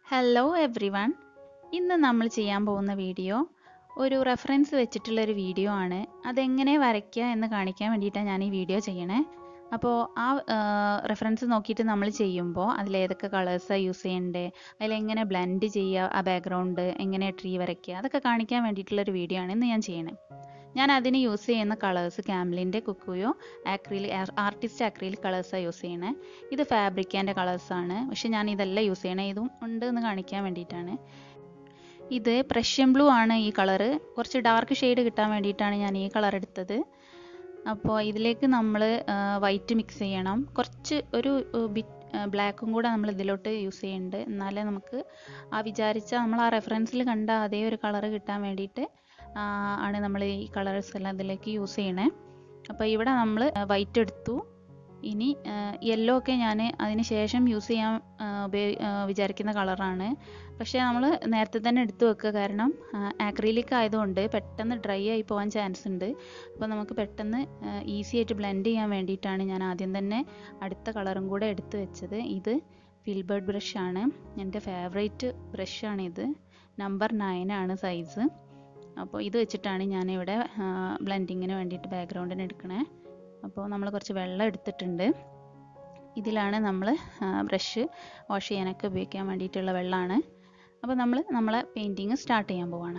hello every one ഇന്ന് നമ്മൾ ചെയ്യാൻ പോകുന്ന വീഡിയോ ഒരു റെഫറൻസ് വെച്ചിട്ടുള്ള ഒരു വീഡിയോ ആണ് അതെങ്ങനെ വരയ്ക്കുക എന്ന് കാണിക്കാൻ വേണ്ടിയിട്ടാണ് ഞാൻ ഈ വീഡിയോ ചെയ്യണേ അപ്പോൾ ആ റെഫറൻസ് നോക്കിയിട്ട് നമ്മൾ ചെയ്യുമ്പോൾ അതിൽ ഏതൊക്കെ കളേഴ്സാണ് യൂസ് ചെയ്യേണ്ടത് അതിലെങ്ങനെ ബ്ലെൻഡ് ചെയ്യുക ആ ബാക്ക്ഗ്രൗണ്ട് എങ്ങനെ ട്രീ വരയ്ക്കുക അതൊക്കെ കാണിക്കാൻ വേണ്ടിയിട്ടുള്ളൊരു വീഡിയോ ആണ് ഇന്ന് ഞാൻ ചെയ്യണേ ഞാൻ അതിന് യൂസ് ചെയ്യുന്ന കളേഴ്സ് ക്യാമ്ലിൻ്റെ കുക്കുയോ ആക്രിലിക് ആർട്ടിസ്റ്റ് ആക്രിലിക് കളേഴ്സാണ് യൂസ് ചെയ്യണേ ഇത് ഫാബ്രിക്കേൻ്റെ കളേഴ്സാണ് പക്ഷെ ഞാൻ ഇതല്ല യൂസ് ചെയ്യണേ ഇതും ഉണ്ട് എന്ന് കാണിക്കാൻ വേണ്ടിയിട്ടാണ് ഇത് പ്രഷ്യൻ ബ്ലൂ ആണ് ഈ കളറ് കുറച്ച് ഡാർക്ക് ഷെയ്ഡ് കിട്ടാൻ വേണ്ടിയിട്ടാണ് ഞാൻ ഈ കളർ എടുത്തത് അപ്പോൾ ഇതിലേക്ക് നമ്മൾ വൈറ്റ് മിക്സ് ചെയ്യണം കുറച്ച് ഒരു ബിറ്റ് ബ്ലാക്കും കൂടെ നമ്മൾ ഇതിലോട്ട് യൂസ് ചെയ്യുന്നുണ്ട് എന്നാലേ നമുക്ക് ആ വിചാരിച്ച നമ്മൾ ആ റെഫറൻസിൽ കണ്ട അതേ ഒരു കളറ് കിട്ടാൻ വേണ്ടിയിട്ട് ആണ് നമ്മൾ ഈ കളേഴ്സ് എല്ലാം ഇതിലേക്ക് യൂസ് ചെയ്യണേ അപ്പോൾ ഇവിടെ നമ്മൾ വൈറ്റ് എടുത്തു ഇനി യെല്ലോ ഒക്കെ ഞാൻ അതിന് ശേഷം യൂസ് ചെയ്യാൻ ഉപയോഗി വിചാരിക്കുന്ന കളറാണ് പക്ഷേ നമ്മൾ നേരത്തെ തന്നെ എടുത്തു വെക്കുക കാരണം ആക്രിലിക് ആയതുകൊണ്ട് പെട്ടെന്ന് ഡ്രൈ ആയി പോകാൻ ചാൻസ് ഉണ്ട് അപ്പോൾ നമുക്ക് പെട്ടെന്ന് ഈസി ആയിട്ട് ബ്ലെൻഡ് ചെയ്യാൻ വേണ്ടിയിട്ടാണ് ഞാൻ ആദ്യം തന്നെ അടുത്ത കളറും കൂടെ എടുത്തു വെച്ചത് ഇത് ഫിൽബേർഡ് ബ്രഷാണ് എൻ്റെ ഫേവറേറ്റ് ബ്രഷാണിത് നമ്പർ നയൻ ആണ് സൈസ് അപ്പോൾ ഇത് വെച്ചിട്ടാണ് ഞാനിവിടെ ബ്ലെൻഡിങ്ങിന് വേണ്ടിയിട്ട് ബാക്ക്ഗ്രൗണ്ടിന് എടുക്കണേ അപ്പോൾ നമ്മൾ കുറച്ച് വെള്ളം എടുത്തിട്ടുണ്ട് ഇതിലാണ് നമ്മൾ ബ്രഷ് വാഷ് ചെയ്യാനൊക്കെ ഉപയോഗിക്കാൻ വേണ്ടിയിട്ടുള്ള വെള്ളമാണ് അപ്പോൾ നമ്മൾ നമ്മളെ പെയിൻറ്റിങ് സ്റ്റാർട്ട് ചെയ്യാൻ പോവാണ്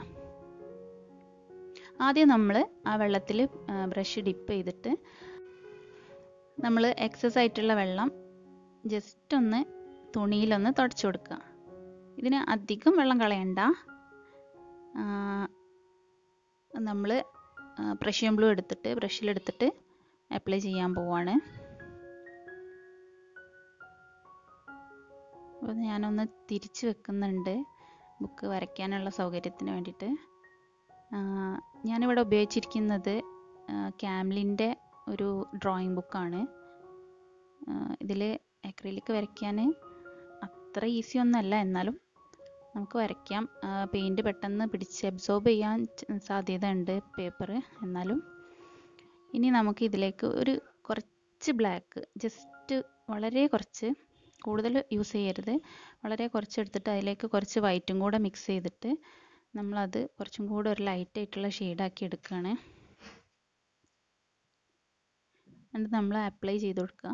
ആദ്യം നമ്മൾ ആ വെള്ളത്തിൽ ബ്രഷ് ഡിപ്പ് ചെയ്തിട്ട് നമ്മൾ എക്സസ് ആയിട്ടുള്ള വെള്ളം ജസ്റ്റ് ഒന്ന് തുണിയിലൊന്ന് തുടച്ചു കൊടുക്കുക ഇതിന് അധികം വെള്ളം കളയണ്ട നമ്മൾ പ്രഷ്യൻ ബ്ലൂ എടുത്തിട്ട് ബ്രഷിലെടുത്തിട്ട് അപ്ലൈ ചെയ്യാൻ പോവാണ് അപ്പോൾ ഞാനൊന്ന് തിരിച്ച് വെക്കുന്നുണ്ട് ബുക്ക് വരയ്ക്കാനുള്ള സൗകര്യത്തിന് വേണ്ടിയിട്ട് ഞാനിവിടെ ഉപയോഗിച്ചിരിക്കുന്നത് ക്യാംലിൻ്റെ ഒരു ഡ്രോയിങ് ബുക്കാണ് ഇതിൽ അക്രിലിക് വരയ്ക്കാൻ അത്ര ഈസി ഒന്നല്ല എന്നാലും നമുക്ക് വരയ്ക്കാം പെയിൻറ്റ് പെട്ടെന്ന് പിടിച്ച് അബ്സോർബ് ചെയ്യാൻ സാധ്യത ഉണ്ട് പേപ്പർ എന്നാലും ഇനി നമുക്ക് ഇതിലേക്ക് ഒരു കുറച്ച് ബ്ലാക്ക് ജസ്റ്റ് വളരെ കുറച്ച് കൂടുതൽ യൂസ് ചെയ്യരുത് വളരെ കുറച്ച് എടുത്തിട്ട് അതിലേക്ക് കുറച്ച് വൈറ്റും കൂടെ മിക്സ് ചെയ്തിട്ട് നമ്മളത് കുറച്ചും കൂടെ ഒരു ലൈറ്റ് ആയിട്ടുള്ള ഷെയ്ഡാക്കി എടുക്കുകയാണ് എന്നിട്ട് നമ്മൾ അപ്ലൈ ചെയ്ത് കൊടുക്കുക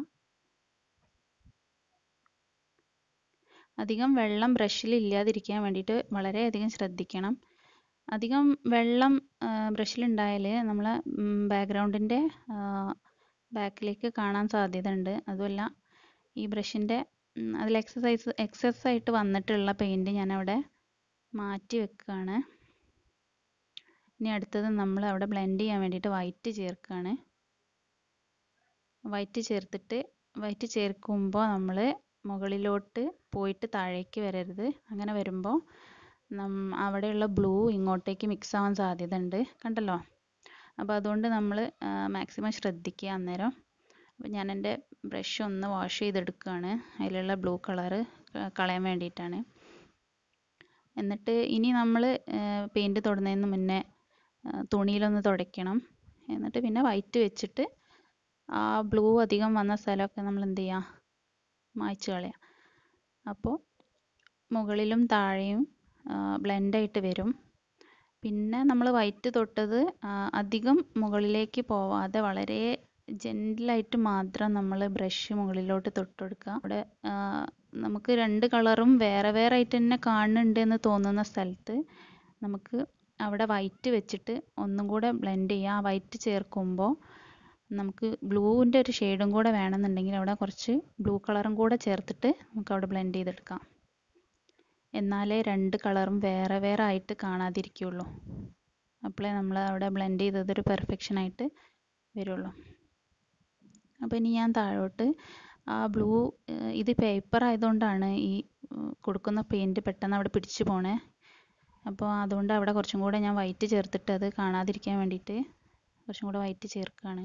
അധികം വെള്ളം ബ്രഷിൽ ഇല്ലാതിരിക്കാൻ വേണ്ടിയിട്ട് വളരെയധികം ശ്രദ്ധിക്കണം അധികം വെള്ളം ബ്രഷിലുണ്ടായാൽ നമ്മളെ ബാക്ക്ഗ്രൗണ്ടിൻ്റെ ബാക്കിലേക്ക് കാണാൻ സാധ്യത ഉണ്ട് അതുമല്ല ഈ ബ്രഷിൻ്റെ അതിൽ എക്സസൈസ് എക്സസ് ആയിട്ട് വന്നിട്ടുള്ള പെയിൻറ്റ് ഞാനവിടെ മാറ്റി വെക്കുകയാണ് ഇനി അടുത്തത് നമ്മൾ അവിടെ ബ്ലെൻഡ് ചെയ്യാൻ വേണ്ടിയിട്ട് വൈറ്റ് ചേർക്കുകയാണ് വൈറ്റ് ചേർത്തിട്ട് വൈറ്റ് ചേർക്കുമ്പോൾ നമ്മൾ മുകളിലോട്ട് പോയിട്ട് താഴേക്ക് വരരുത് അങ്ങനെ വരുമ്പോൾ അവിടെയുള്ള ബ്ലൂ ഇങ്ങോട്ടേക്ക് മിക്സ് ആവാൻ സാധ്യത ഉണ്ട് കണ്ടല്ലോ അപ്പോൾ അതുകൊണ്ട് നമ്മൾ മാക്സിമം ശ്രദ്ധിക്കുക അന്നേരം അപ്പോൾ ഞാൻ എൻ്റെ ബ്രഷ് ഒന്ന് വാഷ് ചെയ്തെടുക്കുകയാണ് അതിലുള്ള ബ്ലൂ കളറ് കളയാൻ വേണ്ടിയിട്ടാണ് എന്നിട്ട് ഇനി നമ്മൾ പെയിൻറ്റ് തൊടുന്നതിന് മുന്നേ തുണിയിലൊന്ന് തുടയ്ക്കണം എന്നിട്ട് പിന്നെ വൈറ്റ് വെച്ചിട്ട് ആ ബ്ലൂ അധികം വന്ന സ്ഥലമൊക്കെ നമ്മൾ എന്ത് ചെയ്യുക മായ്ച്ചു കളയാം അപ്പോൾ മുകളിലും താഴെയും ബ്ലെൻഡായിട്ട് വരും പിന്നെ നമ്മൾ വൈറ്റ് തൊട്ടത് അധികം മുകളിലേക്ക് പോവാതെ വളരെ ജെൻറ്റിലായിട്ട് മാത്രം നമ്മൾ ബ്രഷ് മുകളിലോട്ട് തൊട്ട് കൊടുക്കുക അവിടെ നമുക്ക് രണ്ട് കളറും വേറെ വേറെ ആയിട്ട് തന്നെ കാണുന്നുണ്ട് എന്ന് തോന്നുന്ന സ്ഥലത്ത് നമുക്ക് അവിടെ വൈറ്റ് വെച്ചിട്ട് ഒന്നും കൂടെ ബ്ലെൻഡ് ചെയ്യുക ആ വൈറ്റ് ചേർക്കുമ്പോൾ നമുക്ക് ബ്ലൂവിൻ്റെ ഒരു ഷെയ്ഡും കൂടെ വേണമെന്നുണ്ടെങ്കിൽ അവിടെ കുറച്ച് ബ്ലൂ കളറും കൂടെ ചേർത്തിട്ട് നമുക്ക് അവിടെ ബ്ലെൻഡ് ചെയ്തെടുക്കാം എന്നാലേ രണ്ട് കളറും വേറെ വേറെ ആയിട്ട് കാണാതിരിക്കുള്ളൂ അപ്പോഴേ നമ്മൾ അവിടെ ബ്ലെൻഡ് ചെയ്തതൊരു പെർഫെക്ഷൻ ആയിട്ട് വരുള്ളൂ അപ്പോൾ ഇനി ഞാൻ താഴോട്ട് ആ ബ്ലൂ ഇത് പേപ്പർ ആയതുകൊണ്ടാണ് ഈ കൊടുക്കുന്ന പെയിൻറ്റ് പെട്ടെന്ന് അവിടെ പിടിച്ചു പോണേ അപ്പോൾ അതുകൊണ്ട് അവിടെ കുറച്ചും കൂടെ ഞാൻ വൈറ്റ് ചേർത്തിട്ട് അത് കാണാതിരിക്കാൻ വേണ്ടിയിട്ട് കുറച്ചും കൂടെ വൈറ്റ് ചേർക്കുകയാണ്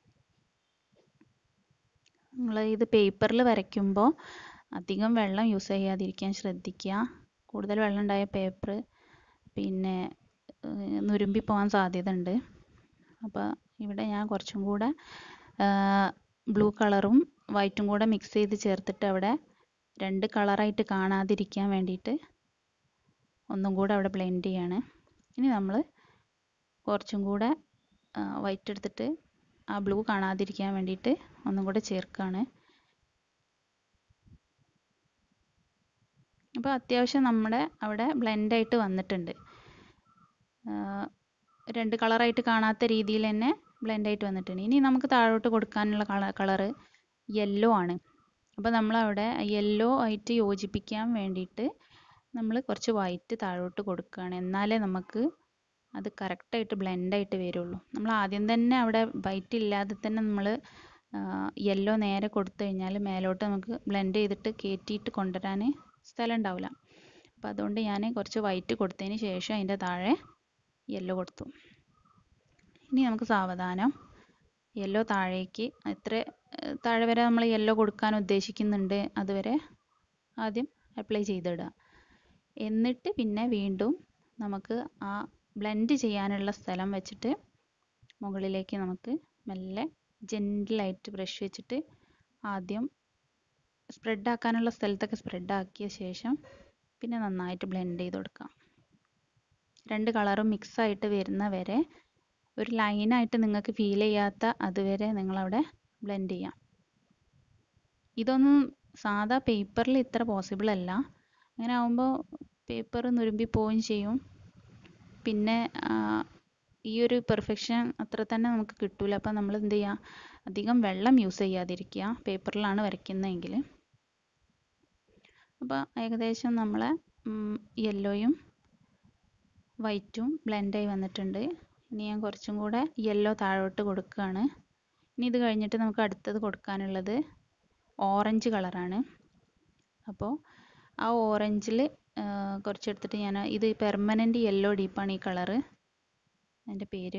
നിങ്ങൾ ഇത് പേപ്പറിൽ വരയ്ക്കുമ്പോൾ അധികം വെള്ളം യൂസ് ചെയ്യാതിരിക്കാൻ ശ്രദ്ധിക്കുക കൂടുതൽ വെള്ളം ഉണ്ടായ പേപ്പർ പിന്നെ നുരുമ്പി പോകാൻ സാധ്യത ഉണ്ട് അപ്പോൾ ഇവിടെ ഞാൻ കുറച്ചും കൂടെ ബ്ലൂ കളറും വൈറ്റും കൂടെ മിക്സ് ചെയ്ത് ചേർത്തിട്ട് അവിടെ രണ്ട് കളറായിട്ട് കാണാതിരിക്കാൻ വേണ്ടിയിട്ട് ഒന്നും കൂടെ അവിടെ ബ്ലെൻഡ് ചെയ്യാണ് ഇനി നമ്മൾ കുറച്ചും കൂടെ വൈറ്റ് എടുത്തിട്ട് ആ ബ്ലൂ കാണാതിരിക്കാൻ വേണ്ടിയിട്ട് ഒന്നും കൂടെ ചേർക്കുകയാണ് അപ്പോൾ അത്യാവശ്യം നമ്മുടെ അവിടെ ബ്ലെൻഡായിട്ട് വന്നിട്ടുണ്ട് രണ്ട് കളറായിട്ട് കാണാത്ത രീതിയിൽ തന്നെ ബ്ലെൻഡായിട്ട് വന്നിട്ടുണ്ട് ഇനി നമുക്ക് താഴോട്ട് കൊടുക്കാനുള്ള കള കളറ് യെല്ലോ ആണ് അപ്പോൾ നമ്മളവിടെ യെല്ലോ ആയിട്ട് യോജിപ്പിക്കാൻ വേണ്ടിയിട്ട് നമ്മൾ കുറച്ച് വൈറ്റ് താഴോട്ട് കൊടുക്കുകയാണ് എന്നാലേ നമുക്ക് അത് കറക്റ്റായിട്ട് ബ്ലെൻഡായിട്ട് വരുള്ളൂ നമ്മൾ ആദ്യം തന്നെ അവിടെ വൈറ്റ് ഇല്ലാതെ തന്നെ നമ്മൾ യെല്ലോ നേരെ കൊടുത്തു കഴിഞ്ഞാൽ മേലോട്ട് നമുക്ക് ബ്ലെൻഡ് ചെയ്തിട്ട് കയറ്റിയിട്ട് കൊണ്ടുവരാൻ സ്ഥലം ഉണ്ടാവില്ല അപ്പോൾ അതുകൊണ്ട് ഞാൻ കുറച്ച് വൈറ്റ് കൊടുത്തതിന് ശേഷം അതിൻ്റെ താഴെ യെല്ലോ കൊടുത്തു ഇനി നമുക്ക് സാവധാനം യെല്ലോ താഴേക്ക് എത്ര താഴെ വരെ നമ്മൾ യെല്ലോ കൊടുക്കാൻ ഉദ്ദേശിക്കുന്നുണ്ട് അതുവരെ ആദ്യം അപ്ലൈ ചെയ്തിടുക എന്നിട്ട് പിന്നെ വീണ്ടും നമുക്ക് ആ ബ്ലെൻഡ് ചെയ്യാനുള്ള സ്ഥലം വെച്ചിട്ട് മുകളിലേക്ക് നമുക്ക് മെല്ലെ ജെൻറ്റിലായിട്ട് ബ്രഷ് വെച്ചിട്ട് ആദ്യം സ്പ്രെഡ് ആക്കാനുള്ള സ്ഥലത്തൊക്കെ സ്പ്രെഡ് ആക്കിയ ശേഷം പിന്നെ നന്നായിട്ട് ബ്ലെൻഡ് ചെയ്ത് കൊടുക്കാം രണ്ട് കളറും മിക്സ് ആയിട്ട് വരുന്ന വരെ ഒരു ലൈനായിട്ട് നിങ്ങൾക്ക് ഫീൽ ചെയ്യാത്ത അതുവരെ നിങ്ങളവിടെ ബ്ലെൻഡ് ചെയ്യാം ഇതൊന്നും സാധാ പേപ്പറിൽ ഇത്ര പോസിബിൾ അല്ല അങ്ങനെ ആകുമ്പോൾ പേപ്പർ നുരുമ്പി പോവുകയും ചെയ്യും പിന്നെ ഈ ഒരു പെർഫെക്ഷൻ അത്ര തന്നെ നമുക്ക് കിട്ടൂല അപ്പം നമ്മൾ എന്ത് ചെയ്യുക അധികം വെള്ളം യൂസ് ചെയ്യാതിരിക്കുക പേപ്പറിലാണ് വരയ്ക്കുന്നതെങ്കിൽ അപ്പോൾ ഏകദേശം നമ്മളെ യെല്ലോയും വൈറ്റും ബ്ലെൻഡായി വന്നിട്ടുണ്ട് ഇനി ഞാൻ കുറച്ചും കൂടെ യെല്ലോ താഴോട്ട് കൊടുക്കുകയാണ് ഇനി ഇത് കഴിഞ്ഞിട്ട് നമുക്ക് അടുത്തത് കൊടുക്കാനുള്ളത് ഓറഞ്ച് കളറാണ് അപ്പോൾ ആ ഓറഞ്ചിൽ കുറച്ചെടുത്തിട്ട് ഞാൻ ഇത് പെർമനൻറ്റ് യെല്ലോ ഡീപ്പാണ് ഈ കളറ് അതിൻ്റെ പേര്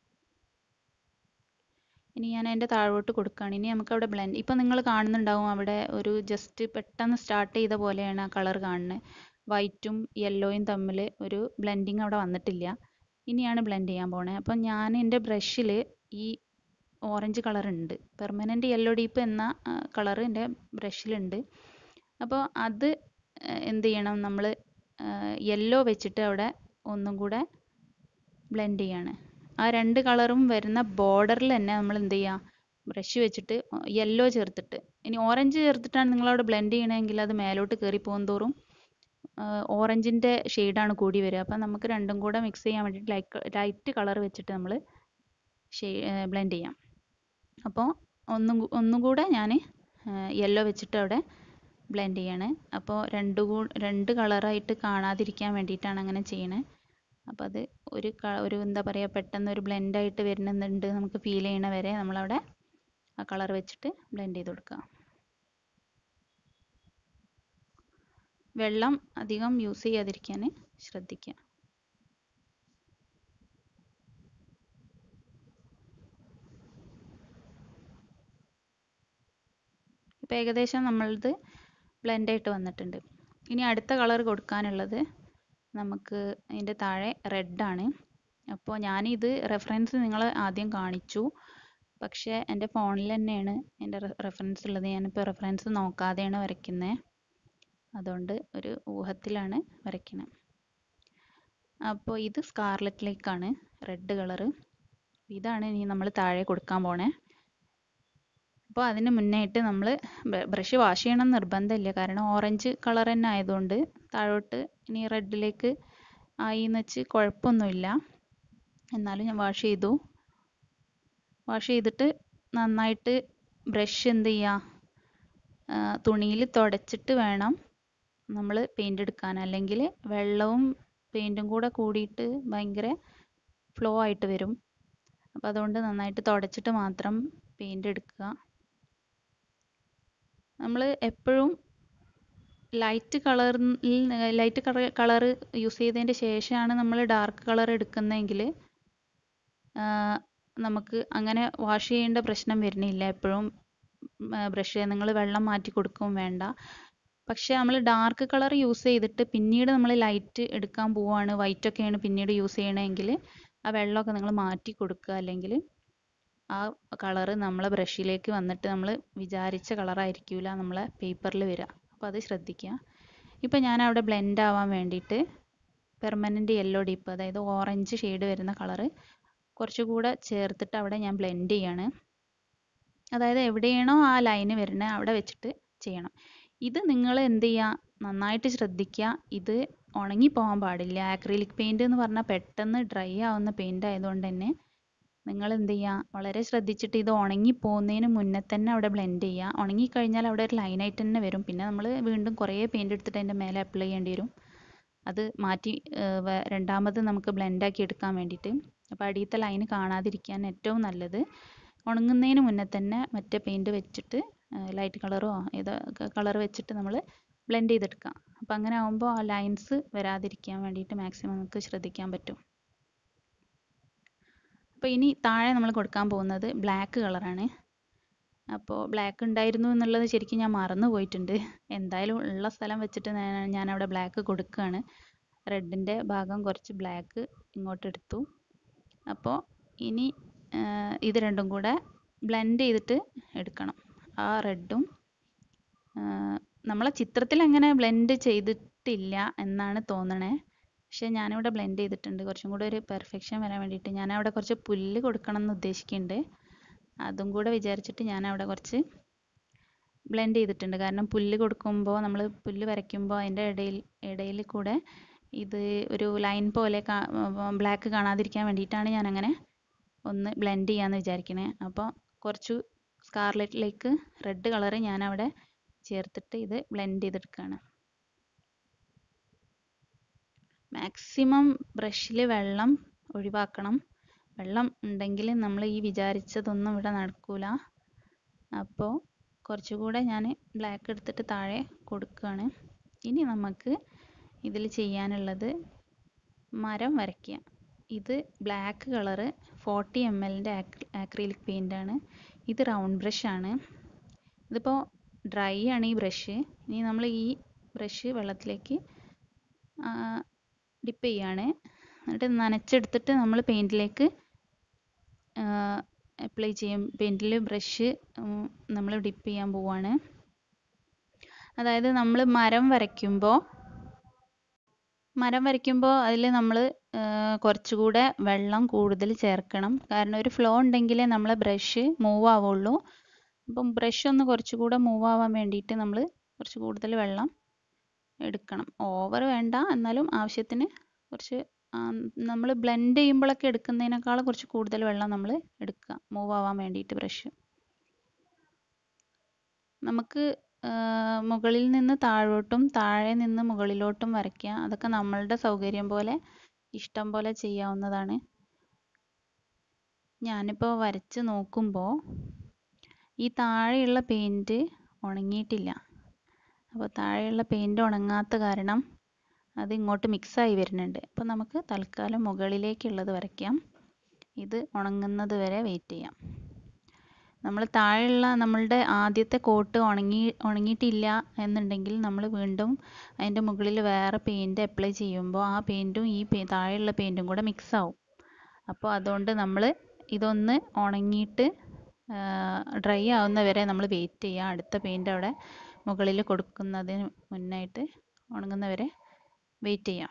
ഇനി ഞാൻ അതിൻ്റെ താഴോട്ട് കൊടുക്കുകയാണ് ഇനി നമുക്ക് അവിടെ ബ്ലെൻഡ് ഇപ്പം നിങ്ങൾ കാണുന്നുണ്ടാവും അവിടെ ഒരു ജസ്റ്റ് പെട്ടെന്ന് സ്റ്റാർട്ട് ചെയ്ത പോലെയാണ് ആ കളർ കാണുന്നത് വൈറ്റും യെല്ലോയും തമ്മിൽ ഒരു ബ്ലെൻഡിങ് അവിടെ വന്നിട്ടില്ല ഇനിയാണ് ബ്ലെൻഡ് ചെയ്യാൻ പോണേ അപ്പം ഞാൻ എൻ്റെ ബ്രഷിൽ ഈ ഓറഞ്ച് കളർ ഉണ്ട് പെർമനൻറ്റ് യെല്ലോ ഡീപ്പ് എന്ന കളർ എൻ്റെ ബ്രഷിലുണ്ട് അപ്പോൾ അത് എന്ത് ചെയ്യണം നമ്മൾ യെല്ലോ വെച്ചിട്ട് അവിടെ ഒന്നും കൂടെ ബ്ലെൻഡ് ചെയ്യാണ് ആ രണ്ട് കളറും വരുന്ന ബോർഡറിൽ തന്നെ നമ്മൾ എന്ത് ചെയ്യുക ബ്രഷ് വെച്ചിട്ട് യെല്ലോ ചേർത്തിട്ട് ഇനി ഓറഞ്ച് ചേർത്തിട്ടാണ് നിങ്ങളവിടെ ബ്ലെൻഡ് ചെയ്യണമെങ്കിൽ അത് മേലോട്ട് കയറി പോകും തോറും ഓറഞ്ചിൻ്റെ ഷെയ്ഡാണ് കൂടി വരിക അപ്പം നമുക്ക് രണ്ടും കൂടെ മിക്സ് ചെയ്യാൻ വേണ്ടിയിട്ട് ലൈറ്റ് ലൈറ്റ് കളർ വെച്ചിട്ട് നമ്മൾ ഷെയ് ബ്ലെൻഡ് ചെയ്യാം അപ്പോൾ ഒന്നും ഒന്നും കൂടെ ഞാൻ യെല്ലോ വെച്ചിട്ട് അവിടെ ബ്ലെൻഡ് ചെയ്യാണ് അപ്പോൾ രണ്ട് കൂ രണ്ട് കളറായിട്ട് കാണാതിരിക്കാൻ വേണ്ടിയിട്ടാണ് അങ്ങനെ ചെയ്യണത് അപ്പോൾ അത് ഒരു ഒരു എന്താ പറയുക പെട്ടെന്ന് ഒരു ബ്ലെൻഡായിട്ട് വരുന്നുണ്ട് നമുക്ക് ഫീൽ ചെയ്യണ വരെ നമ്മളവിടെ ആ കളർ വെച്ചിട്ട് ബ്ലെൻഡ് ചെയ്ത് കൊടുക്കുക വെള്ളം അധികം യൂസ് ചെയ്യാതിരിക്കാൻ ശ്രദ്ധിക്കുക ഇപ്പോൾ ഏകദേശം നമ്മളത് ബ്ലെൻഡായിട്ട് വന്നിട്ടുണ്ട് ഇനി അടുത്ത കളർ കൊടുക്കാനുള്ളത് നമുക്ക് അതിൻ്റെ താഴെ റെഡാണ് അപ്പോൾ ഞാനിത് റെഫറൻസ് നിങ്ങൾ ആദ്യം കാണിച്ചു പക്ഷേ എൻ്റെ ഫോണിൽ തന്നെയാണ് എൻ്റെ റെഫറൻസ് ഉള്ളത് ഞാനിപ്പോൾ റെഫറൻസ് നോക്കാതെയാണ് വരയ്ക്കുന്നത് അതുകൊണ്ട് ഒരു ഊഹത്തിലാണ് വരയ്ക്കുന്നത് അപ്പോൾ ഇത് സ്കാർലറ്റിലേക്കാണ് റെഡ് കളറ് ഇതാണ് ഇനി നമ്മൾ താഴെ കൊടുക്കാൻ പോണേ അപ്പോൾ അതിന് മുന്നായിട്ട് നമ്മൾ ബ്രഷ് വാഷ് ചെയ്യണം നിർബന്ധമില്ല കാരണം ഓറഞ്ച് കളർ തന്നെ ആയതുകൊണ്ട് താഴോട്ട് ഇനി റെഡിലേക്ക് ആയി എന്ന് വെച്ച് കുഴപ്പമൊന്നുമില്ല എന്നാലും ഞാൻ വാഷ് ചെയ്തു വാഷ് ചെയ്തിട്ട് നന്നായിട്ട് ബ്രഷ് എന്ത് ചെയ്യുക തുണിയിൽ തുടച്ചിട്ട് വേണം നമ്മൾ പെയിൻ്റ് എടുക്കാൻ അല്ലെങ്കിൽ വെള്ളവും പെയിൻറ്റും കൂടെ കൂടിയിട്ട് ഭയങ്കര ഫ്ലോ ആയിട്ട് വരും അപ്പോൾ അതുകൊണ്ട് നന്നായിട്ട് തുടച്ചിട്ട് മാത്രം പെയിൻ്റ് എടുക്കുക നമ്മൾ എപ്പോഴും ലൈറ്റ് കളറിൽ ലൈറ്റ് കളർ കളർ യൂസ് ചെയ്തതിൻ്റെ ശേഷമാണ് നമ്മൾ ഡാർക്ക് കളർ എടുക്കുന്നതെങ്കിൽ നമുക്ക് അങ്ങനെ വാഷ് ചെയ്യേണ്ട പ്രശ്നം വരുന്നില്ല എപ്പോഴും ബ്രഷ് നിങ്ങൾ വെള്ളം മാറ്റി കൊടുക്കും വേണ്ട പക്ഷേ നമ്മൾ ഡാർക്ക് കളർ യൂസ് ചെയ്തിട്ട് പിന്നീട് നമ്മൾ ലൈറ്റ് എടുക്കാൻ പോവുകയാണ് വൈറ്റ് ഒക്കെയാണ് പിന്നീട് യൂസ് ചെയ്യണമെങ്കിൽ ആ വെള്ളമൊക്കെ നിങ്ങൾ മാറ്റി കൊടുക്കുക അല്ലെങ്കിൽ ആ കളറ് നമ്മളെ ബ്രഷിലേക്ക് വന്നിട്ട് നമ്മൾ വിചാരിച്ച കളറായിരിക്കില്ല നമ്മളെ പേപ്പറിൽ വരിക അപ്പോൾ അപ്പോൾ അത് ശ്രദ്ധിക്കുക ഇപ്പോൾ ഞാൻ അവിടെ ബ്ലെൻഡ് ആവാൻ വേണ്ടിയിട്ട് പെർമനൻറ്റ് യെല്ലോ ഡിപ്പ് അതായത് ഓറഞ്ച് ഷെയ്ഡ് വരുന്ന കളറ് കുറച്ചുകൂടെ ചേർത്തിട്ട് അവിടെ ഞാൻ ബ്ലെൻഡ് ചെയ്യാണ് അതായത് എവിടെയാണോ ആ ലൈന് വരുന്നത് അവിടെ വെച്ചിട്ട് ചെയ്യണം ഇത് നിങ്ങൾ എന്ത് ചെയ്യുക നന്നായിട്ട് ശ്രദ്ധിക്കുക ഇത് ഉണങ്ങി പോകാൻ പാടില്ല ആക്രിലിക് പെയിൻറ് എന്ന് പറഞ്ഞാൽ പെട്ടെന്ന് ഡ്രൈ ആവുന്ന പെയിൻറ് ആയതുകൊണ്ട് തന്നെ നിങ്ങൾ എന്ത് ചെയ്യുക വളരെ ശ്രദ്ധിച്ചിട്ട് ഇത് ഉണങ്ങി പോകുന്നതിന് മുന്നേ തന്നെ അവിടെ ബ്ലെൻഡ് ചെയ്യുക ഉണങ്ങിക്കഴിഞ്ഞാൽ അവിടെ ഒരു ലൈനായിട്ട് തന്നെ വരും പിന്നെ നമ്മൾ വീണ്ടും കുറേ പെയിൻറ് എടുത്തിട്ട് അതിൻ്റെ മേലെ അപ്ലൈ ചെയ്യേണ്ടി വരും അത് മാറ്റി രണ്ടാമത് നമുക്ക് ബ്ലെൻഡാക്കി എടുക്കാൻ വേണ്ടിയിട്ട് അപ്പോൾ അടിയത്തെ ലൈന് കാണാതിരിക്കാൻ ഏറ്റവും നല്ലത് ഉണങ്ങുന്നതിന് മുന്നേ തന്നെ മറ്റേ പെയിൻറ് വെച്ചിട്ട് ലൈറ്റ് കളറോ ഏത് കളർ വെച്ചിട്ട് നമ്മൾ ബ്ലെൻഡ് ചെയ്തെടുക്കാം അപ്പോൾ അങ്ങനെ ആകുമ്പോൾ ആ ലൈൻസ് വരാതിരിക്കാൻ വേണ്ടിയിട്ട് മാക്സിമം നമുക്ക് ശ്രദ്ധിക്കാൻ പറ്റും അപ്പോൾ ഇനി താഴെ നമ്മൾ കൊടുക്കാൻ പോകുന്നത് ബ്ലാക്ക് കളറാണ് അപ്പോൾ ബ്ലാക്ക് ഉണ്ടായിരുന്നു എന്നുള്ളത് ശരിക്കും ഞാൻ മറന്നു പോയിട്ടുണ്ട് എന്തായാലും ഉള്ള സ്ഥലം വെച്ചിട്ട് ഞാൻ അവിടെ ബ്ലാക്ക് കൊടുക്കുകയാണ് റെഡിൻ്റെ ഭാഗം കുറച്ച് ബ്ലാക്ക് ഇങ്ങോട്ട് എടുത്തു അപ്പോൾ ഇനി ഇത് രണ്ടും കൂടെ ബ്ലെൻഡ് ചെയ്തിട്ട് എടുക്കണം ആ റെഡും നമ്മളെ ചിത്രത്തിൽ അങ്ങനെ ബ്ലെൻഡ് ചെയ്തിട്ടില്ല എന്നാണ് തോന്നണേ പക്ഷേ ഞാനിവിടെ ബ്ലെൻഡ് ചെയ്തിട്ടുണ്ട് കുറച്ചും കൂടെ ഒരു പെർഫെക്ഷൻ വരാൻ വേണ്ടിയിട്ട് ഞാൻ അവിടെ കുറച്ച് പുല്ല് കൊടുക്കണം എന്ന് ഉദ്ദേശിക്കുന്നുണ്ട് അതും കൂടെ വിചാരിച്ചിട്ട് ഞാൻ അവിടെ കുറച്ച് ബ്ലെൻഡ് ചെയ്തിട്ടുണ്ട് കാരണം പുല്ല് കൊടുക്കുമ്പോൾ നമ്മൾ പുല്ല് വരയ്ക്കുമ്പോൾ അതിൻ്റെ ഇടയിൽ ഇടയിൽ കൂടെ ഇത് ഒരു ലൈൻ പോലെ ബ്ലാക്ക് കാണാതിരിക്കാൻ വേണ്ടിയിട്ടാണ് ഞാൻ അങ്ങനെ ഒന്ന് ബ്ലെൻഡ് ചെയ്യാമെന്ന് വിചാരിക്കണേ അപ്പോൾ കുറച്ച് സ്കാർലെറ്റിലേക്ക് റെഡ് കളറ് ഞാൻ അവിടെ ചേർത്തിട്ട് ഇത് ബ്ലെൻഡ് ചെയ്തെടുക്കുകയാണ് മാക്സിമം ബ്രഷിൽ വെള്ളം ഒഴിവാക്കണം വെള്ളം ഉണ്ടെങ്കിൽ നമ്മൾ ഈ വിചാരിച്ചതൊന്നും ഇവിടെ നടക്കൂല അപ്പോൾ കുറച്ചുകൂടെ ഞാൻ ബ്ലാക്ക് എടുത്തിട്ട് താഴെ കൊടുക്കുകയാണ് ഇനി നമുക്ക് ഇതിൽ ചെയ്യാനുള്ളത് മരം വരയ്ക്കുക ഇത് ബ്ലാക്ക് കളറ് ഫോർട്ടി എം എല്ലിൻ്റെ ആക്രിലിക് പെയിൻ്റ് ആണ് ഇത് റൗണ്ട് ബ്രഷ് ആണ് ഇതിപ്പോൾ ഡ്രൈ ആണ് ഈ ബ്രഷ് ഇനി നമ്മൾ ഈ ബ്രഷ് വെള്ളത്തിലേക്ക് ഡിപ്പ് ചെയ്യാണ് എന്നിട്ട് നനച്ചെടുത്തിട്ട് നമ്മൾ പെയിൻറ്റിലേക്ക് അപ്ലൈ ചെയ്യും പെയിൻറ്റിൽ ബ്രഷ് നമ്മൾ ഡിപ്പ് ചെയ്യാൻ പോവാണ് അതായത് നമ്മൾ മരം വരയ്ക്കുമ്പോൾ മരം വരയ്ക്കുമ്പോൾ അതിൽ നമ്മൾ കുറച്ചുകൂടെ വെള്ളം കൂടുതൽ ചേർക്കണം കാരണം ഒരു ഫ്ലോ ഉണ്ടെങ്കിലേ നമ്മളെ ബ്രഷ് മൂവ് ആവുള്ളൂ അപ്പം ബ്രഷ് ഒന്ന് കുറച്ചുകൂടെ മൂവ് ആവാൻ വേണ്ടിയിട്ട് നമ്മൾ കുറച്ച് കൂടുതൽ വെള്ളം എടുക്കണം ഓവർ വേണ്ട എന്നാലും ആവശ്യത്തിന് കുറച്ച് നമ്മൾ ബ്ലെൻഡ് ചെയ്യുമ്പോഴൊക്കെ എടുക്കുന്നതിനേക്കാൾ കുറച്ച് കൂടുതൽ വെള്ളം നമ്മൾ എടുക്കുക മൂവ് ആവാൻ വേണ്ടിയിട്ട് ബ്രഷ് നമുക്ക് മുകളിൽ നിന്ന് താഴോട്ടും താഴെ നിന്ന് മുകളിലോട്ടും വരയ്ക്കുക അതൊക്കെ നമ്മളുടെ സൗകര്യം പോലെ ഇഷ്ടം പോലെ ചെയ്യാവുന്നതാണ് ഞാനിപ്പോൾ വരച്ച് നോക്കുമ്പോൾ ഈ താഴെയുള്ള പെയിൻറ്റ് ഉണങ്ങിയിട്ടില്ല അപ്പോൾ താഴെയുള്ള പെയിൻറ്റ് ഉണങ്ങാത്ത കാരണം അത് ഇങ്ങോട്ട് മിക്സായി വരുന്നുണ്ട് അപ്പോൾ നമുക്ക് തൽക്കാലം മുകളിലേക്കുള്ളത് വരയ്ക്കാം ഇത് ഉണങ്ങുന്നത് വരെ വെയിറ്റ് ചെയ്യാം നമ്മൾ താഴെയുള്ള നമ്മളുടെ ആദ്യത്തെ കോട്ട് ഉണങ്ങി ഉണങ്ങിയിട്ടില്ല എന്നുണ്ടെങ്കിൽ നമ്മൾ വീണ്ടും അതിൻ്റെ മുകളിൽ വേറെ പെയിൻറ്റ് അപ്ലൈ ചെയ്യുമ്പോൾ ആ പെയിൻറ്റും ഈ പെ താഴെയുള്ള പെയിൻറ്റും കൂടെ മിക്സ് ആവും അപ്പോൾ അതുകൊണ്ട് നമ്മൾ ഇതൊന്ന് ഉണങ്ങിയിട്ട് ഡ്രൈ ആവുന്ന വരെ നമ്മൾ വെയിറ്റ് ചെയ്യുക അടുത്ത പെയിൻറ്റ് അവിടെ മുകളിൽ കൊടുക്കുന്നതിന് മുന്നായിട്ട് ഉണങ്ങുന്നവരെ വെയിറ്റ് ചെയ്യാം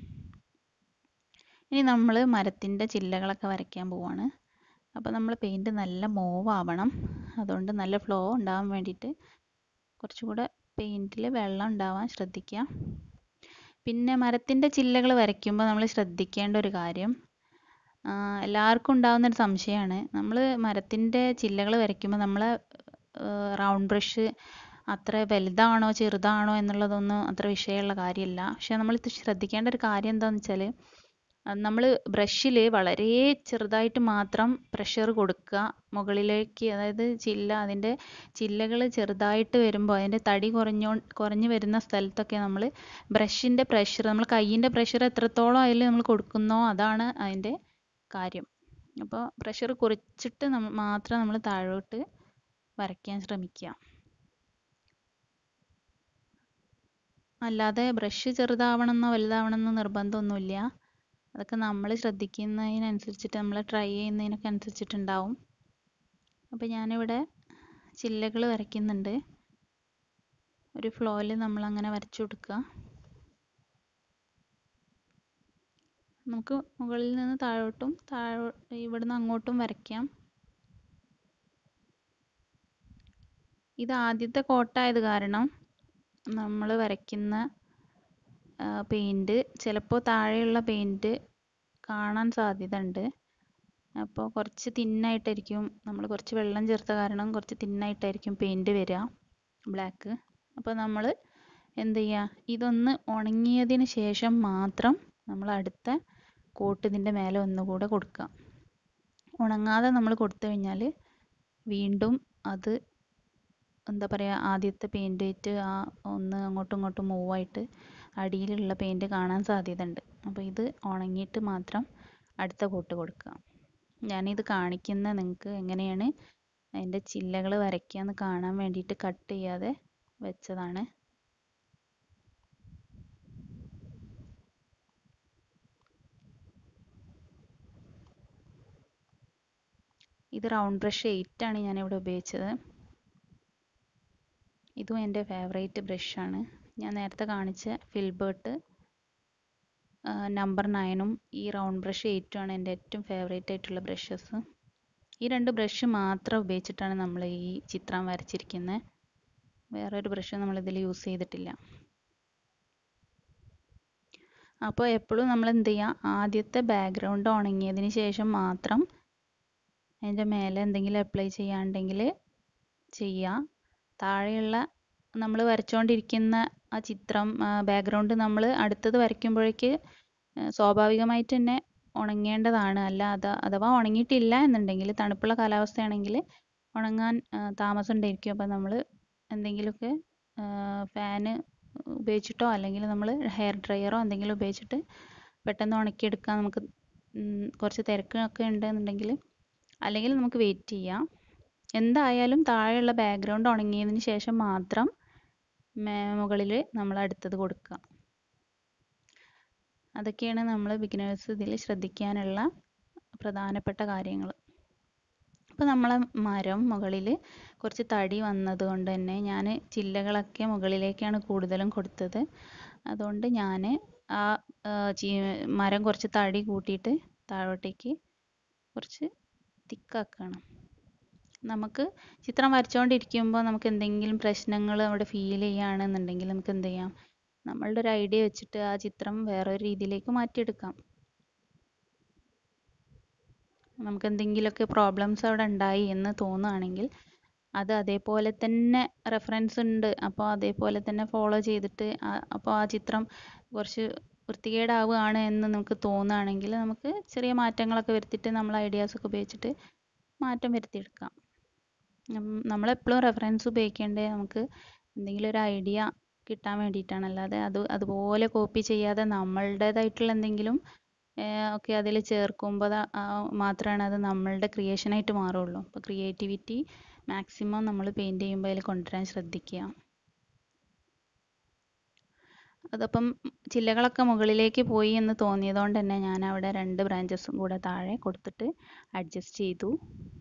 ഇനി നമ്മൾ മരത്തിൻ്റെ ചില്ലകളൊക്കെ വരയ്ക്കാൻ പോവാണ് അപ്പോൾ നമ്മൾ പെയിൻറ്റ് നല്ല മൂവ് ആവണം അതുകൊണ്ട് നല്ല ഫ്ലോ ഉണ്ടാവാൻ വേണ്ടിയിട്ട് കുറച്ചുകൂടെ പെയിൻറ്റിൽ വെള്ളം ഉണ്ടാവാൻ ശ്രദ്ധിക്കുക പിന്നെ മരത്തിൻ്റെ ചില്ലകൾ വരയ്ക്കുമ്പോൾ നമ്മൾ ശ്രദ്ധിക്കേണ്ട ഒരു കാര്യം എല്ലാവർക്കും ഉണ്ടാകുന്ന ഒരു സംശയമാണ് നമ്മൾ മരത്തിൻ്റെ ചില്ലകൾ വരയ്ക്കുമ്പോൾ നമ്മൾ റൗണ്ട് ബ്രഷ് അത്ര വലുതാണോ ചെറുതാണോ എന്നുള്ളതൊന്നും അത്ര വിഷയമുള്ള കാര്യമല്ല പക്ഷെ നമ്മൾ ശ്രദ്ധിക്കേണ്ട ഒരു കാര്യം എന്താണെന്ന് വെച്ചാൽ നമ്മൾ ബ്രഷിൽ വളരെ ചെറുതായിട്ട് മാത്രം പ്രഷർ കൊടുക്കുക മുകളിലേക്ക് അതായത് ചില്ല അതിൻ്റെ ചില്ലകൾ ചെറുതായിട്ട് വരുമ്പോൾ അതിൻ്റെ തടി കുറഞ്ഞോ കുറഞ്ഞു വരുന്ന സ്ഥലത്തൊക്കെ നമ്മൾ ബ്രഷിൻ്റെ പ്രഷർ നമ്മൾ കയ്യിൻ്റെ പ്രഷർ എത്രത്തോളം അതിൽ നമ്മൾ കൊടുക്കുന്നോ അതാണ് അതിൻ്റെ കാര്യം അപ്പോൾ പ്രഷർ കുറച്ചിട്ട് നമ്മൾ മാത്രം നമ്മൾ താഴോട്ട് വരയ്ക്കാൻ ശ്രമിക്കുക അല്ലാതെ ബ്രഷ് ചെറുതാവണമെന്നോ വലുതാവണമെന്നോ നിർബന്ധമൊന്നുമില്ല അതൊക്കെ നമ്മൾ ശ്രദ്ധിക്കുന്നതിനനുസരിച്ചിട്ട് നമ്മൾ ട്രൈ ചെയ്യുന്നതിനൊക്കെ അനുസരിച്ചിട്ടുണ്ടാവും അപ്പോൾ ഞാനിവിടെ ചില്ലകൾ വരയ്ക്കുന്നുണ്ട് ഒരു ഫ്ലോയിൽ നമ്മൾ അങ്ങനെ വരച്ചു കൊടുക്കുക നമുക്ക് മുകളിൽ നിന്ന് താഴോട്ടും താഴോ ഇവിടുന്ന് അങ്ങോട്ടും വരയ്ക്കാം ഇത് ആദ്യത്തെ കോട്ടായത് കാരണം നമ്മൾ വരയ്ക്കുന്ന പെയിൻറ് ചിലപ്പോൾ താഴെയുള്ള പെയിൻറ് കാണാൻ സാധ്യത ഉണ്ട് അപ്പോൾ കുറച്ച് തിന്നായിട്ടായിരിക്കും നമ്മൾ കുറച്ച് വെള്ളം ചേർത്ത കാരണം കുറച്ച് തിന്നായിട്ടായിരിക്കും പെയിൻറ് വരിക ബ്ലാക്ക് അപ്പോൾ നമ്മൾ എന്ത് ചെയ്യുക ഇതൊന്ന് ഉണങ്ങിയതിന് ശേഷം മാത്രം നമ്മൾ അടുത്ത കോട്ട് ഇതിൻ്റെ മേലെ ഒന്നുകൂടെ കൊടുക്കുക ഉണങ്ങാതെ നമ്മൾ കൊടുത്തു കഴിഞ്ഞാൽ വീണ്ടും അത് എന്താ പറയുക ആദ്യത്തെ പെയിൻ്റ് ആയിട്ട് ആ ഒന്ന് അങ്ങോട്ടും ഇങ്ങോട്ടും മൂവ് ആയിട്ട് അടിയിലുള്ള പെയിൻറ് കാണാൻ സാധ്യത ഉണ്ട് അപ്പോൾ ഇത് ഉണങ്ങിയിട്ട് മാത്രം അടുത്ത കോട്ട് കൊടുക്കുക ഞാനിത് കാണിക്കുന്ന നിങ്ങൾക്ക് എങ്ങനെയാണ് അതിൻ്റെ ചില്ലകൾ വരയ്ക്കാന്ന് കാണാൻ വേണ്ടിയിട്ട് കട്ട് ചെയ്യാതെ വെച്ചതാണ് ഇത് റൗണ്ട് ബ്രഷ് എയ്റ്റ് ആണ് ഞാനിവിടെ ഉപയോഗിച്ചത് ഇതും എൻ്റെ ഫേവറേറ്റ് ബ്രഷാണ് ഞാൻ നേരത്തെ കാണിച്ച ഫിൽബേർട്ട് നമ്പർ നയനും ഈ റൗണ്ട് ബ്രഷ് എയ്റ്റും ആണ് എൻ്റെ ഏറ്റവും ഫേവറേറ്റ് ആയിട്ടുള്ള ബ്രഷസ് ഈ രണ്ട് ബ്രഷ് മാത്രം ഉപയോഗിച്ചിട്ടാണ് നമ്മൾ ഈ ചിത്രം വരച്ചിരിക്കുന്നത് വേറൊരു ബ്രഷ് നമ്മളിതിൽ യൂസ് ചെയ്തിട്ടില്ല അപ്പോൾ എപ്പോഴും നമ്മൾ എന്ത് ചെയ്യുക ആദ്യത്തെ ബാക്ക്ഗ്രൗണ്ട് ഉണങ്ങിയതിന് ശേഷം മാത്രം അതിൻ്റെ മേലെ എന്തെങ്കിലും അപ്ലൈ ചെയ്യാണ്ടെങ്കിൽ ചെയ്യുക താഴെയുള്ള നമ്മൾ വരച്ചുകൊണ്ടിരിക്കുന്ന ആ ചിത്രം ബാക്ക്ഗ്രൗണ്ട് നമ്മൾ അടുത്തത് വരയ്ക്കുമ്പോഴേക്ക് സ്വാഭാവികമായിട്ട് തന്നെ ഉണങ്ങേണ്ടതാണ് അല്ല അത് അഥവാ ഉണങ്ങിയിട്ടില്ല എന്നുണ്ടെങ്കിൽ തണുപ്പുള്ള കാലാവസ്ഥയാണെങ്കിൽ ഉണങ്ങാൻ താമസം ഉണ്ടായിരിക്കും അപ്പോൾ നമ്മൾ എന്തെങ്കിലുമൊക്കെ ഫാന് ഉപയോഗിച്ചിട്ടോ അല്ലെങ്കിൽ നമ്മൾ ഹെയർ ഡ്രയറോ എന്തെങ്കിലും ഉപയോഗിച്ചിട്ട് പെട്ടെന്ന് ഉണക്കിയെടുക്കാൻ നമുക്ക് കുറച്ച് തിരക്കൊക്കെ ഉണ്ടെന്നുണ്ടെങ്കിൽ അല്ലെങ്കിൽ നമുക്ക് വെയിറ്റ് ചെയ്യാം എന്തായാലും താഴെയുള്ള ബാക്ക്ഗ്രൗണ്ട് ഉണങ്ങിയതിന് ശേഷം മാത്രം മുകളിൽ നമ്മൾ അടുത്തത് കൊടുക്കുക അതൊക്കെയാണ് നമ്മൾ ബിഗിനേഴ്സ് ഇതിൽ ശ്രദ്ധിക്കാനുള്ള പ്രധാനപ്പെട്ട കാര്യങ്ങൾ അപ്പോൾ നമ്മളെ മരം മുകളിൽ കുറച്ച് തടി വന്നത് കൊണ്ട് തന്നെ ഞാൻ ചില്ലകളൊക്കെ മുകളിലേക്കാണ് കൂടുതലും കൊടുത്തത് അതുകൊണ്ട് ഞാൻ ആ മരം കുറച്ച് തടി കൂട്ടിയിട്ട് താഴോട്ടേക്ക് കുറച്ച് തിക്കാക്കുകയാണ് നമുക്ക് ചിത്രം വരച്ചുകൊണ്ടിരിക്കുമ്പോൾ നമുക്ക് എന്തെങ്കിലും പ്രശ്നങ്ങൾ അവിടെ ഫീൽ ചെയ്യുകയാണെന്നുണ്ടെങ്കിൽ നമുക്ക് എന്ത് ചെയ്യാം നമ്മളുടെ ഒരു ഐഡിയ വെച്ചിട്ട് ആ ചിത്രം വേറൊരു രീതിയിലേക്ക് മാറ്റിയെടുക്കാം നമുക്ക് എന്തെങ്കിലുമൊക്കെ പ്രോബ്ലംസ് അവിടെ ഉണ്ടായി എന്ന് തോന്നുകയാണെങ്കിൽ അത് അതേപോലെ തന്നെ റെഫറൻസ് ഉണ്ട് അപ്പോൾ അതേപോലെ തന്നെ ഫോളോ ചെയ്തിട്ട് അപ്പോൾ ആ ചിത്രം കുറച്ച് വൃത്തികേടാവുകയാണ് എന്ന് നമുക്ക് തോന്നുകയാണെങ്കിൽ നമുക്ക് ചെറിയ മാറ്റങ്ങളൊക്കെ വരുത്തിയിട്ട് നമ്മൾ ഐഡിയാസൊക്കെ ഉപയോഗിച്ചിട്ട് മാറ്റം വരുത്തിയെടുക്കാം നമ്മളെപ്പോഴും റെഫറൻസ് ഉപയോഗിക്കേണ്ടത് നമുക്ക് എന്തെങ്കിലും ഒരു ഐഡിയ കിട്ടാൻ വേണ്ടിയിട്ടാണ് അല്ലാതെ അത് അതുപോലെ കോപ്പി ചെയ്യാതെ നമ്മളുടേതായിട്ടുള്ള എന്തെങ്കിലും ഒക്കെ അതിൽ ചേർക്കുമ്പോൾ മാത്രമാണ് അത് നമ്മളുടെ ക്രിയേഷനായിട്ട് മാറുള്ളൂ അപ്പോൾ ക്രിയേറ്റിവിറ്റി മാക്സിമം നമ്മൾ പെയിൻറ് ചെയ്യുമ്പോൾ അതിൽ കൊണ്ടുവരാൻ ശ്രദ്ധിക്കുക അതപ്പം ചില്ലകളൊക്കെ മുകളിലേക്ക് പോയി എന്ന് തോന്നിയതുകൊണ്ട് തന്നെ ഞാൻ അവിടെ രണ്ട് ബ്രാഞ്ചസും കൂടെ താഴെ കൊടുത്തിട്ട് അഡ്ജസ്റ്റ് ചെയ്തു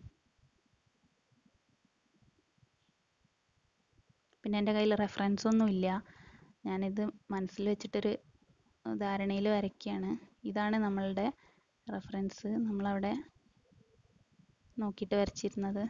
പിന്നെ എൻ്റെ കയ്യിൽ റെഫറൻസ് ഒന്നും ഇല്ല ഞാനിത് മനസ്സിൽ വെച്ചിട്ടൊരു ധാരണയിൽ വരയ്ക്കുകയാണ് ഇതാണ് നമ്മളുടെ റെഫറൻസ് നമ്മളവിടെ നോക്കിയിട്ട് വരച്ചിരുന്നത്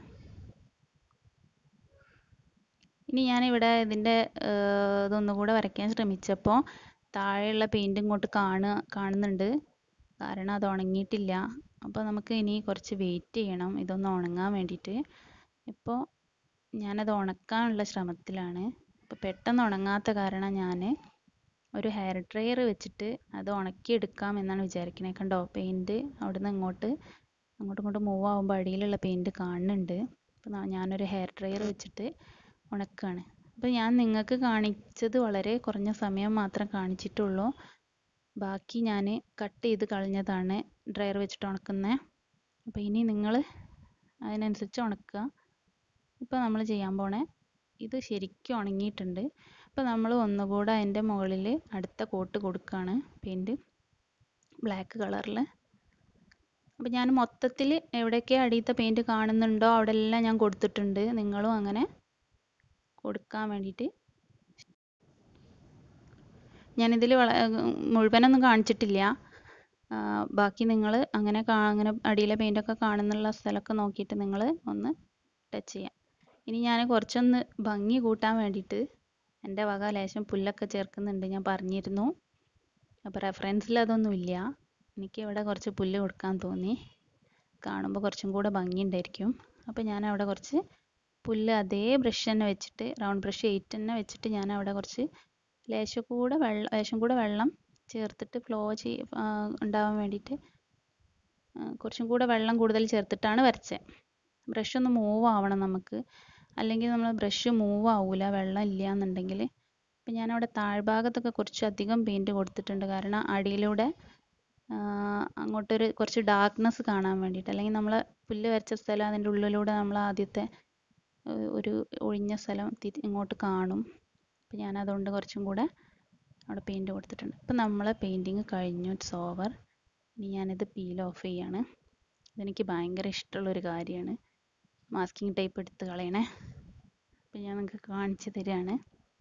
ഇനി ഞാനിവിടെ ഇതിൻ്റെ ഇതൊന്നുകൂടെ വരയ്ക്കാൻ ശ്രമിച്ചപ്പോൾ താഴെയുള്ള പെയിൻറ് ഇങ്ങോട്ട് കാണുക കാണുന്നുണ്ട് കാരണം അത് ഉണങ്ങിയിട്ടില്ല അപ്പോൾ നമുക്ക് ഇനി കുറച്ച് വെയിറ്റ് ചെയ്യണം ഇതൊന്ന് ഉണങ്ങാൻ വേണ്ടിയിട്ട് ഇപ്പോൾ ഞാനത് ഉണക്കാനുള്ള ശ്രമത്തിലാണ് അപ്പോൾ പെട്ടെന്ന് ഉണങ്ങാത്ത കാരണം ഞാൻ ഒരു ഹെയർ ഡ്രയർ വെച്ചിട്ട് അത് ഉണക്കിയെടുക്കാം എന്നാണ് വിചാരിക്കുന്നത് കണ്ടോ പെയിൻറ് അവിടുന്ന് ഇങ്ങോട്ട് അങ്ങോട്ടും ഇങ്ങോട്ടും മൂവ് ആകുമ്പോൾ അടിയിലുള്ള പെയിൻറ് കാണുന്നുണ്ട് അപ്പോൾ ഞാനൊരു ഹെയർ ഡ്രയർ വെച്ചിട്ട് ഉണക്കുകയാണ് അപ്പോൾ ഞാൻ നിങ്ങൾക്ക് കാണിച്ചത് വളരെ കുറഞ്ഞ സമയം മാത്രം കാണിച്ചിട്ടുള്ളൂ ബാക്കി ഞാൻ കട്ട് ചെയ്ത് കളഞ്ഞതാണ് ഡ്രയർ വെച്ചിട്ട് ഉണക്കുന്നത് അപ്പോൾ ഇനി നിങ്ങൾ അതിനനുസരിച്ച് ഉണക്കുക ഇപ്പോൾ നമ്മൾ ചെയ്യാൻ പോണേ ഇത് ശരിക്കും ഉണങ്ങിയിട്ടുണ്ട് അപ്പോൾ നമ്മൾ ഒന്നുകൂടെ അതിൻ്റെ മുകളിൽ അടുത്ത കോട്ട് കൊടുക്കുകയാണ് പെയിൻറ് ബ്ലാക്ക് കളറിൽ അപ്പോൾ ഞാൻ മൊത്തത്തിൽ എവിടെയൊക്കെ അടിയത്തെ പെയിൻറ് കാണുന്നുണ്ടോ അവിടെ എല്ലാം ഞാൻ കൊടുത്തിട്ടുണ്ട് നിങ്ങളും അങ്ങനെ കൊടുക്കാൻ വേണ്ടിയിട്ട് ഞാനിതിൽ വള മുഴുവനൊന്നും കാണിച്ചിട്ടില്ല ആ, ബാക്കി നിങ്ങൾ അങ്ങനെ കാ അങ്ങനെ അടിയിലെ പെയിൻ്റൊക്കെ കാണുന്നുള്ള സ്ഥലമൊക്കെ നോക്കിയിട്ട് നിങ്ങൾ ഒന്ന് ടച്ച് ചെയ്യാം ഇനി ഞാൻ കുറച്ചൊന്ന് ഭംഗി കൂട്ടാൻ വേണ്ടിയിട്ട് എൻ്റെ വക ലേശം പുല്ലൊക്കെ ചേർക്കുന്നുണ്ട് ഞാൻ പറഞ്ഞിരുന്നു അപ്പോൾ റെഫറൻസിൽ അതൊന്നുമില്ല എനിക്ക് ഇവിടെ കുറച്ച് പുല്ല് കൊടുക്കാൻ തോന്നി കാണുമ്പോൾ കുറച്ചും കൂടെ ഭംഗിയുണ്ടായിരിക്കും അപ്പോൾ ഞാൻ അവിടെ കുറച്ച് പുല്ല് അതേ ബ്രഷ് തന്നെ വെച്ചിട്ട് റൗണ്ട് ബ്രഷ് എയ്റ്റ് തന്നെ വെച്ചിട്ട് ഞാൻ അവിടെ കുറച്ച് ലേശം കൂടെ വെള്ളം ലേശം കൂടെ വെള്ളം ചേർത്തിട്ട് ഫ്ലോ ചെയ് ആ, ഉണ്ടാവാൻ വേണ്ടിയിട്ട് ആ, കുറച്ചും കൂടെ വെള്ളം കൂടുതൽ ചേർത്തിട്ടാണ് വരച്ചത് ബ്രഷ് ഒന്ന് മൂവ് ആവണം നമുക്ക് അല്ലെങ്കിൽ നമ്മൾ ബ്രഷ് മൂവ് ആവൂല വെള്ളം ഇല്ല എന്നുണ്ടെങ്കിൽ അപ്പം ഞാനവിടെ താഴ്ഭാഗത്തൊക്കെ കുറച്ച് അധികം പെയിൻറ്റ് കൊടുത്തിട്ടുണ്ട് കാരണം അടിയിലൂടെ ആ, അങ്ങോട്ടൊരു കുറച്ച് ഡാർക്ക്നെസ് കാണാൻ വേണ്ടിയിട്ട് അല്ലെങ്കിൽ നമ്മൾ പുല്ല് വരച്ച സ്ഥലം അതിൻ്റെ ഉള്ളിലൂടെ നമ്മൾ ആദ്യത്തെ ഏർ ഒരു ഒഴിഞ്ഞ സ്ഥലം തിരി ഇങ്ങോട്ട് കാണും അപ്പം ഞാൻ അതുകൊണ്ട് കുറച്ചും കൂടെ അവിടെ പെയിൻറ്റ് കൊടുത്തിട്ടുണ്ട് ഇപ്പം നമ്മളെ പെയിൻറ്റിങ് കഴിഞ്ഞു ഇറ്റ്സ് ഓവർ ഇനി ഞാനിത് പീൽ ഓഫ് ചെയ്യാണ് ഇതെനിക്ക് ഭയങ്കര ഇഷ്ടമുള്ളൊരു കാര്യമാണ് മാസ്കിംഗ് ടൈപ്പ് എടുത്ത് കളയണേ അപ്പം ഞാൻ നിങ്ങൾക്ക് കാണിച്ചു തരികയാണ്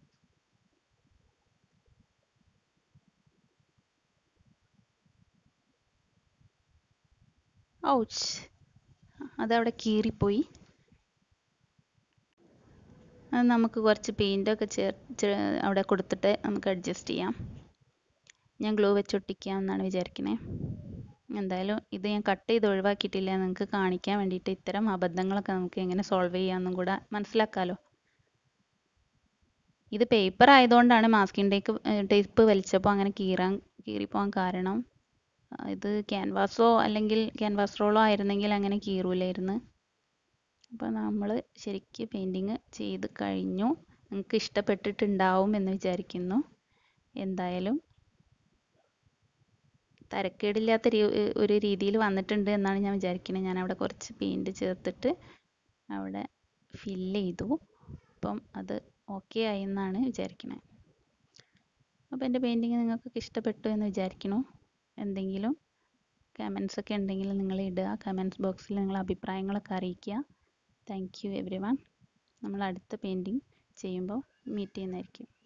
ഔച്ച് അതവിടെ കീറിപ്പോയി അത് നമുക്ക് കുറച്ച് പെയിൻ്റൊക്കെ ചേർ ചേ- അവിടെ കൊടുത്തിട്ട് നമുക്ക് അഡ്ജസ്റ്റ് ചെയ്യാം ഞാൻ ഗ്ലൂ വെച്ച് ഒട്ടിക്കാം എന്നാണ് വിചാരിക്കണേ എന്തായാലും ഇത് ഞാൻ കട്ട് ചെയ്ത് ഒഴിവാക്കിയിട്ടില്ല നിങ്ങൾക്ക് കാണിക്കാൻ വേണ്ടിയിട്ട് ഇത്തരം അബദ്ധങ്ങളൊക്കെ നമുക്ക് എങ്ങനെ സോൾവ് ചെയ്യാമെന്നും കൂടെ മനസ്സിലാക്കാമല്ലോ ഇത് പേപ്പർ ആയതുകൊണ്ടാണ് മാസ്കിംഗ് ടേപ്പ് ടേപ്പ് വലിച്ചപ്പോൾ അങ്ങനെ കീറാൻ കീറിപ്പോകാൻ കാരണം ആ, ഇത് ക്യാൻവാസോ അല്ലെങ്കിൽ ക്യാൻവാസ് റോളോ ആയിരുന്നെങ്കിൽ അങ്ങനെ കീറൂലായിരുന്നു അപ്പോൾ നമ്മൾ ശരിക്ക് പെയിൻറ്റിങ് ചെയ്ത് കഴിഞ്ഞു നിങ്ങൾക്ക് ഇഷ്ടപ്പെട്ടിട്ടുണ്ടാവും എന്ന് വിചാരിക്കുന്നു എന്തായാലും തരക്കേടില്ലാത്ത രീ ഒരു രീതിയിൽ വന്നിട്ടുണ്ട് എന്നാണ് ഞാൻ വിചാരിക്കുന്നത് ഞാൻ അവിടെ കുറച്ച് പെയിൻറ്റ് ചേർത്തിട്ട് അവിടെ ഫില്ല് ചെയ്തു അപ്പം അത് ഓക്കെ ആയി എന്നാണ് വിചാരിക്കുന്നത് അപ്പോൾ എൻ്റെ പെയിൻറ്റിങ് നിങ്ങൾക്കൊക്കെ ഇഷ്ടപ്പെട്ടു എന്ന് വിചാരിക്കുന്നു എന്തെങ്കിലും കമൻസ് ഒക്കെ ഉണ്ടെങ്കിൽ നിങ്ങൾ ഇടുക കമൻസ് ബോക്സിൽ നിങ്ങളെ അഭിപ്രായങ്ങളൊക്കെ അറിയിക്കുക താങ്ക് യു എവരി വൺ നമ്മൾ അടുത്ത പെയിൻറ്റിങ് ചെയ്യുമ്പോൾ മീറ്റ് ചെയ്യുന്നതായിരിക്കും